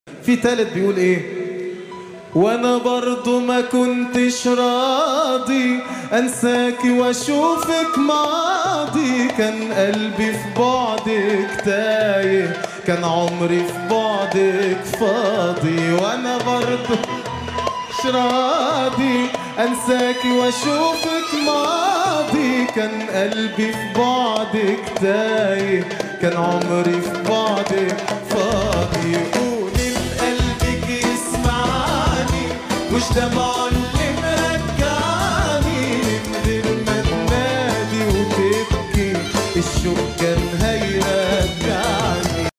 في تالت بيقول ايه وانا برضو ما كنتش راضي انساك واشوفك ماضي كان قلبي في بعدك تايه كان عمري في بعدك فاضي وانا برضو مش راضي انساك واشوفك ماضي كان قلبي في بعدك تايه كان عمري في بعدك فاضي قولي لقلبك يسمعني مش دمع